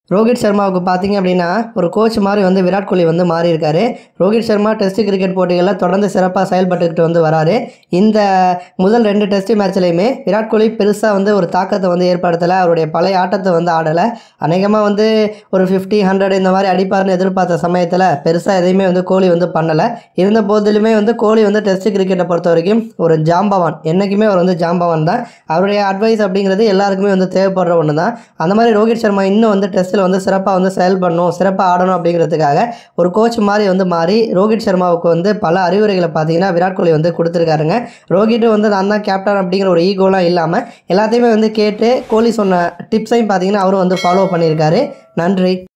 ரோஹித் சர்மாவுக்கு பார்த்தீங்க அப்படின்னா ஒரு கோச் மாதிரி வந்து விராட் கோலி வந்து மாறி இருக்காரு ரோஹித் சர்மா டெஸ்ட் கிரிக்கெட் போட்டிகளில் தொடர்ந்து சிறப்பாக செயல்பட்டுக்கிட்டு வந்து வராரு இந்த முதல் ரெண்டு டெஸ்ட் மேட்ச்லையுமே விராட் கோலி பெருசாக வந்து ஒரு தாக்கத்தை வந்து ஏற்படுத்தலை அவருடைய பழைய ஆட்டத்தை வந்து ஆடலை அநேகமாக வந்து ஒரு ஃபிஃப்டி ஹண்ட்ரட் இந்த மாதிரி அடிப்பார்னு எதிர்பார்த்த சமயத்தில் பெருசாக எதையுமே வந்து கோலி வந்து பண்ணலை இருந்த போதிலுமே வந்து கோலி வந்து டெஸ்ட் கிரிக்கெட்டை பொறுத்த வரைக்கும் ஒரு ஜாம்பவான் என்றைக்குமே அவர் வந்து ஜாம்பவான் தான் அவருடைய அட்வைஸ் அப்படிங்கிறது எல்லாருக்குமே வந்து தேவைப்படுற ஒன்று தான் அந்த மாதிரி ரோஹித் சர்மா இன்னும் வந்து டெஸ்ட்டில் வந்து சிறப்பாக வந்து செயல்படணும் சிறப்பாக ஆடணும் அப்படிங்கிறதுக்காக ஒரு கோச் மாதிரி வந்து மாறி ரோஹித் சர்மாவுக்கு வந்து பல அறிவுரைகளை பார்த்தீங்கன்னா விராட் கோலி வந்து கொடுத்துருக்காருங்க ரோஹிட்டும் வந்து நான் தான் கேப்டன் அப்படிங்கிற ஒரு ஈகோலாம் இல்லாமல் எல்லாத்தையுமே வந்து கேட்டு கோலி சொன்ன டிப்ஸையும் பார்த்தீங்கன்னா அவரும் வந்து ஃபாலோ பண்ணியிருக்காரு நன்றி